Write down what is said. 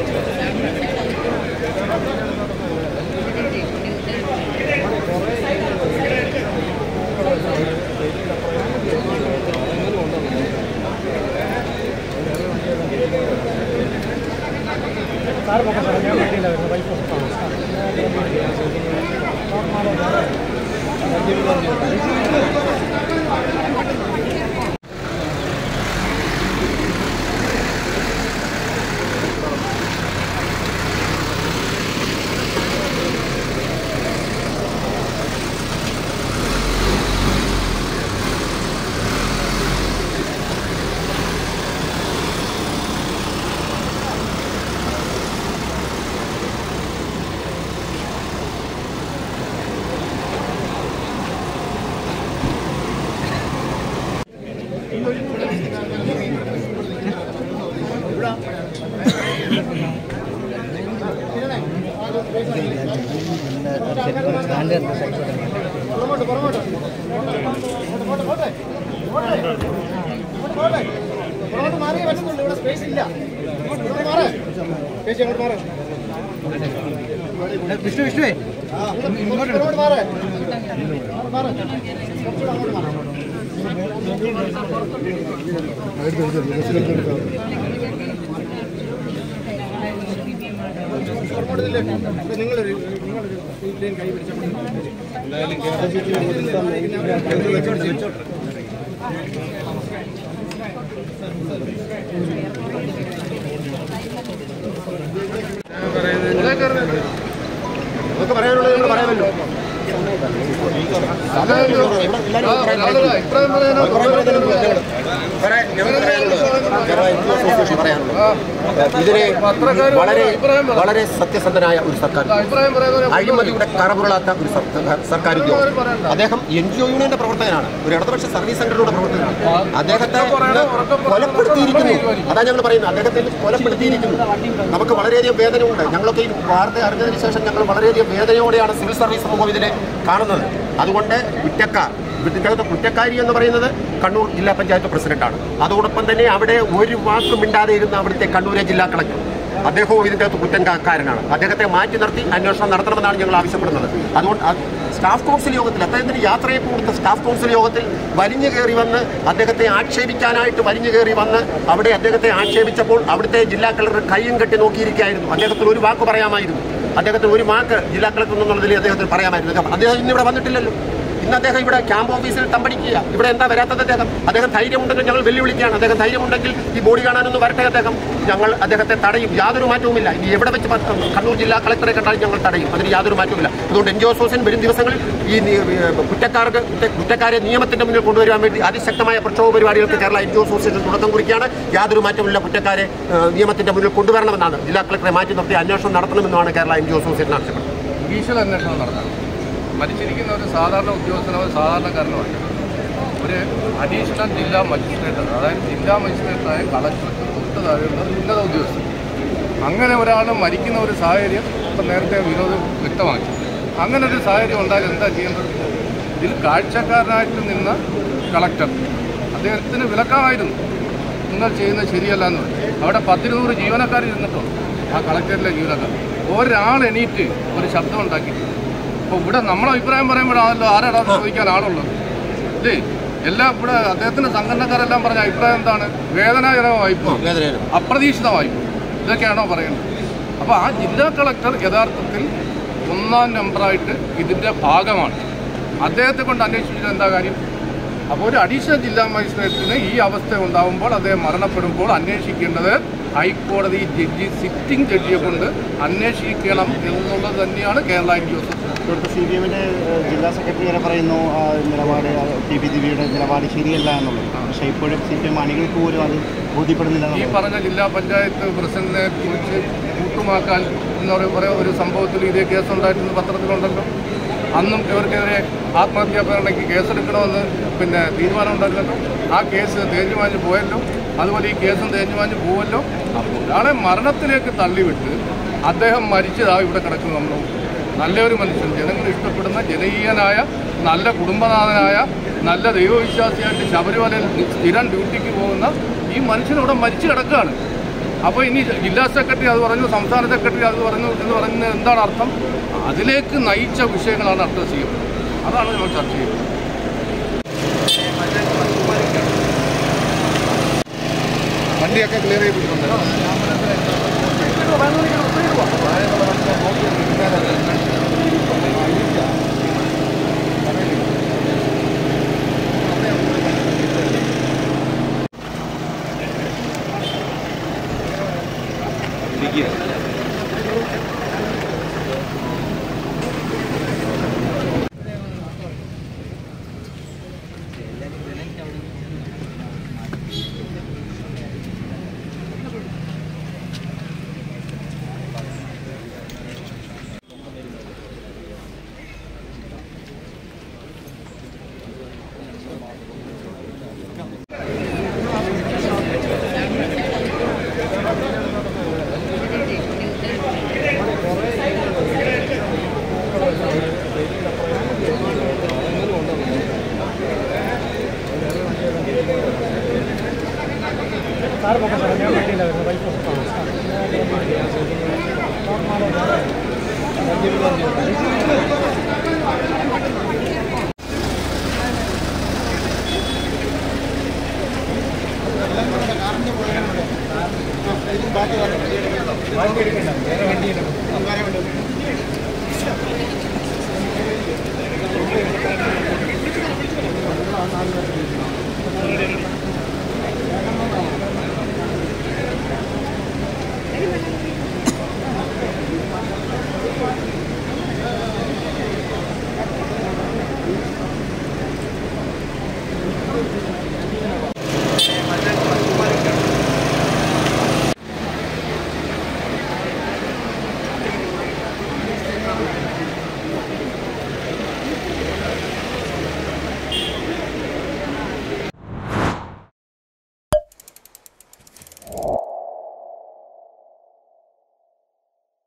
പുറകോട്ട് മാറിയേ പറ്റത്തുള്ളൂ ഇവിടെ സ്പേസ് ഇല്ല ഇങ്ങോട്ട് മാറ് ചേച്ചി അങ്ങോട്ട് മാറ് വിഷ്ണു വിഷ്ണുവേ ഇങ്ങോട്ട് പുറകോട്ട് മാറ് അങ്ങോട്ട് മാറ് കുറച്ചുകൂടെ അങ്ങോട്ട് മാറ് പുറകോട്ട് നില്ല്. ഇവിടെ നിങ്ങളൊരു നിങ്ങളൊരു സീറ്റിലേയും കൈ പിടിച്ചാൽ മതി. വെച്ചോട്ടെ, വെച്ചോട്ടെ. നമുക്ക് പറയാനുള്ളത് നിങ്ങൾ പറയാമല്ലോ പറയാൻ- ഞങ്ങൾക്ക് പറയാനുള്ളത് കേരള ഹിന്ദു അസോസിയേഷൻ പറയാനുള്ളത് ഇതിന് വളരെ വളരെ സത്യസന്ധനായ ഒരു സർക്കാർ അഴിമതിയുടെ കറപുരളാത്ത ഒരു സർക്കാർ- സർക്കാർ ഉദ്യോഗസ്ഥൻ അദ്ദേഹം എൻ ജി ഒ യൂണിയന്റെ പ്രവർത്തകനാണ് ഒരു ഇടതുപക്ഷ സർവീസ് സംഘടനയുടെ പ്രവർത്തകനാണ് അദ്ദേഹത്തെ ഇന്ന് കൊലപ്പെടുത്തിയിരിക്കുന്നു അതാ ഞങ്ങൾ പറയുന്നത് അദ്ദേഹത്തെ ഇന്ന് കൊലപ്പെടുത്തിയിരിക്കുന്നു നമുക്ക് വളരെയധികം വേദനയുണ്ട് ഞങ്ങളൊക്കെ ഈ വാർത്ത അറിഞ്ഞതിന് ശേഷം ഞങ്ങൾ വളരെയധികം വേദനയോടെയാണ് സിവിൽ സർവീസ് സമൂഹം ഇതിനെ കാണുന്നത് അതുകൊണ്ട് കുറ്റക്കാർ ഇതിനകത്ത് കുറ്റക്കാരി എന്ന് പറയുന്നത് കണ്ണൂർ ജില്ലാ പഞ്ചായത്ത് പ്രസിഡന്റാണ് അതോടൊപ്പം തന്നെ അവിടെ ഒരു വാക്കും മിണ്ടാതെ ഇരുന്ന അവിടുത്തെ കണ്ണൂരെ ജില്ലാ കളക്ടർ അദ്ദേഹവും ഇതിൻ്റെ അകത്ത് കുറ്റക്കാരനാണ് അദ്ദേഹത്തെ മാറ്റി നിർത്തി അന്വേഷണം നടത്തണമെന്നാണ് ഞങ്ങൾ ആവശ്യപ്പെടുന്നത് അതുകൊണ്ട് അത് സ്റ്റാഫ് കൗൺസിൽ യോഗത്തിൽ അദ്ദേഹത്തിന് യാത്രയെ കൊടുത്ത സ്റ്റാഫ് കൗൺസിൽ യോഗത്തിൽ വലിഞ്ഞു കയറി വന്ന് അദ്ദേഹത്തെ ആക്ഷേപിക്കാനായിട്ട് വലിഞ്ഞു കയറി വന്ന് അവിടെ അദ്ദേഹത്തെ ആക്ഷേപിച്ചപ്പോൾ അവിടുത്തെ ജില്ലാ കളക്ടർ കയ്യും കെട്ടി നോക്കിയിരിക്കുകയായിരുന്നു അദ്ദേഹത്തിന് ഒരു വാക്ക് പറയാമായിരുന്നു അദ്ദേഹത്തിന് ഒരു വാക്ക് ജില്ലാ കളക്ടർ എന്നുള്ളതിൽ അദ്ദേഹത്തിന് പറയാമായിരുന്നു അദ്ദേഹം ഇന്നിവിടെ വന്നിട്ടില്ലല്ലോ ഇന്ന് അദ്ദേഹം ഇവിടെ ക്യാമ്പ് ഓഫീസിൽ തമ്പടിക്കുക ഇവിടെ എന്താ വരാത്തത് അദ്ദേഹം അദ്ദേഹം ധൈര്യമുണ്ടെങ്കിൽ ഞങ്ങൾ വെല്ലുവിളിക്കുകയാണ് അദ്ദേഹം ധൈര്യമുണ്ടെങ്കിൽ ഈ ബോഡി കാണാനൊന്നും വരട്ടെ അദ്ദേഹം ഞങ്ങൾ അദ്ദേഹത്തെ തടയും യാതൊരു മാറ്റവുമില്ല ഇനി എവിടെ വെച്ച് പ- കണ്ണൂർ ജില്ലാ കളക്ടറെ കണ്ടാലും ഞങ്ങൾ തടയും അതിന് യാതൊരു മാറ്റവുമില്ല അതുകൊണ്ട് എൻ ജി അസോസിയേഷൻ വരും ദിവസങ്ങളിൽ ഈ നി- ഏ, കുറ്റക്കാർക്ക് കുറ്റ- കുറ്റക്കാരെ നിയമത്തിന്റെ മുന്നിൽ കൊണ്ടുവരുവാൻ വേണ്ടി അതിശക്തമായ പ്രക്ഷോഭ പരിപാടികൾക്ക് കേരള എൻ ജി അസോസിയേഷൻ തുടക്കം കുറിക്കുകയാണ് യാതൊരു മാറ്റവുമില്ല കുറ്റക്കാരെ ഏ, നിയമത്തിന്റെ മുന്നിൽ കൊണ്ടുവരണമെന്നാണ് ജില്ലാ കളക്ടറെ മാറ്റി നിർത്തി അന്വേഷണം നടത്തണമെന്നാണ് കേരള എൻ ജി അസോസിയേഷൻ ആവശ്യപ്പെടുന്നത് ജുഡീഷ്യൽ അന്വേഷണം നടത്തണം മരിച്ചിരിക്കുന്ന ഒരു സാധാരണ ഉദ്യോഗസ്ഥനോ ഒരു സാധാരണക്കാരനോ അല്ല ഒരു അഡീഷണൽ ജില്ലാ മജിസ്ട്രേറ്റ് അതായത് ജില്ലാ മജിസ്ട്രേറ്റായ കളക്ടർക്ക് തൊട്ട് താഴെയുള്ള ഉന്നത ഉദ്യോഗസ്ഥൻ അങ്ങനെ ഒരാൾ മരിക്കുന്ന ഒരു സാഹചര്യം ഇപ്പം നേരത്തെ വിനോദ് വ്യക്തമാക്കി അങ്ങനെ ഒരു സാഹചര്യം ഉണ്ടായാൽ എന്താ ചെയ്യേണ്ടത് ഇതിൽ കാഴ്ചക്കാരനായിട്ട് നിന്ന കളക്ടർ അദ്ദേഹത്തിന് വിലക്കാമായിരുന്നു നിങ്ങൾ ചെയ്യുന്നത് ശരിയല്ല എന്ന് പറഞ്ഞു അവിടെ പത്തിരുന്നൂറ് ജീവനക്കാർ ഇരുന്നിട്ടുണ്ട് ആ കളക്ടറിലെ ജീവനക്കാർ ഒരാൾ എണീറ്റ് ഒരു ശബ്ദം ഉണ്ടാക്കിയിട്ടില്ല അപ്പോൾ ഇവിടെ നമ്മളെ അഭിപ്രായം പറയുമ്പോഴാണല്ലോ ആരാടാ അത് ചോദിക്കാൻ ആളുള്ളത് ഇല്ലേ എല്ലാം ഇവിടെ അദ്ദേഹത്തിന്റെ സംഘടനക്കാരെല്ലാം പറഞ്ഞ അഭിപ്രായം എന്താണ് വേദനാജനകമായി പോയി അപ്രതീക്ഷിതമായി പോയി ഇതൊക്കെയാണോ പറയുന്നത് അപ്പോൾ ആ ജില്ലാ കളക്ടർ യഥാർത്ഥത്തിൽ ഒന്നാം നമ്പറായിട്ട് ഇതിൻ്റെ ഭാഗമാണ് അദ്ദേഹത്തെ കൊണ്ട് അന്വേഷിച്ചിട്ട് എന്താ കാര്യം അപ്പോൾ ഒരു അഡീഷണൽ ജില്ലാ മജിസ്ട്രേറ്റിന് ഈ അവസ്ഥ ഉണ്ടാകുമ്പോൾ അദ്ദേഹം മരണപ്പെടുമ്പോൾ അന്വേഷിക്കേണ്ടത് ഹൈക്കോടതി ജഡ്ജി സിറ്റിംഗ് ജഡ്ജിയെ കൊണ്ട് അന്വേഷിക്കണം എന്നുള്ളത് തന്നെയാണ് കേരള എൻ ജി ഒ ഇവിടുത്തെ സി പി എമ്മിൻ്റെ ജില്ലാ സെക്രട്ടറി വരെ പറയുന്നു ആ നിലപാട് ടി പി ദിവിയുടെ നിലപാട് ശരിയല്ല എന്നുള്ളത് പക്ഷേ ഇപ്പോഴും സി പി എം അണികൾക്ക് പോലും അത് ബോധ്യപ്പെടുന്നില്ല ഈ എന്നുള്ളത്. പറഞ്ഞ ജില്ലാ പഞ്ചായത്ത് പ്രസിഡന്റിനെ കുറിച്ച് കൂട്ടുമാക്കാൻ എന്ന ഒരു ഒരു- ഒരു സംഭവത്തിൽ ഇതേ കേസുണ്ടായിട്ടെന്ന് പത്രത്തിലുണ്ടല്ലോ അന്നും ഇവർക്കെതിരെ ആത്മഹത്യാ പ്രേരണയ്ക്ക് കേസെടുക്കണമെന്ന് പിന്നെ തീരുമാനം ഉണ്ടായിരുന്നല്ലോ ആ കേസ് തേഞ്ഞു മാഞ്ഞ് പോയല്ലോ അതുപോലെ ഈ കേസും തേഞ്ഞു മാഞ്ഞ് പോവല്ലോ അപ്പോൾ ഒരാളെ മരണത്തിലേക്ക് തള്ളിവിട്ട് അദ്ദേഹം മരിച്ചതാ ഇവിടെ കിടക്കുന്നു നമ്മൾ നല്ലൊരു മനുഷ്യൻ ജനങ്ങൾ ഇഷ്ടപ്പെടുന്ന ജനകീയനായ നല്ല കുടുംബനാഥനായ നല്ല ദൈവവിശ്വാസിയായിട്ട് ശബരിമലയിൽ സ്ഥിരം ഡ്യൂട്ടിക്ക് പോകുന്ന ഈ മനുഷ്യൻ ഇവിടെ മരിച്ചു കിടക്കുകയാണ് അപ്പോൾ ഇനി ജില്ലാ സെക്രട്ടറി അത് പറഞ്ഞു സംസ്ഥാന സെക്രട്ടറി അത് പറഞ്ഞു എന്ന് പറയുന്നത് എന്താണ് അർത്ഥം അതിലേക്ക് നയിച്ച വിഷയങ്ങളാണ് അഡ്രസ് ചെയ്യുന്നത് അതാണ് നമ്മൾ ചർച്ച ചെയ്യുന്നത് വണ്ടിയൊക്കെ ക്ലിയർ ചെയ്തിട്ടുണ്ട് ആ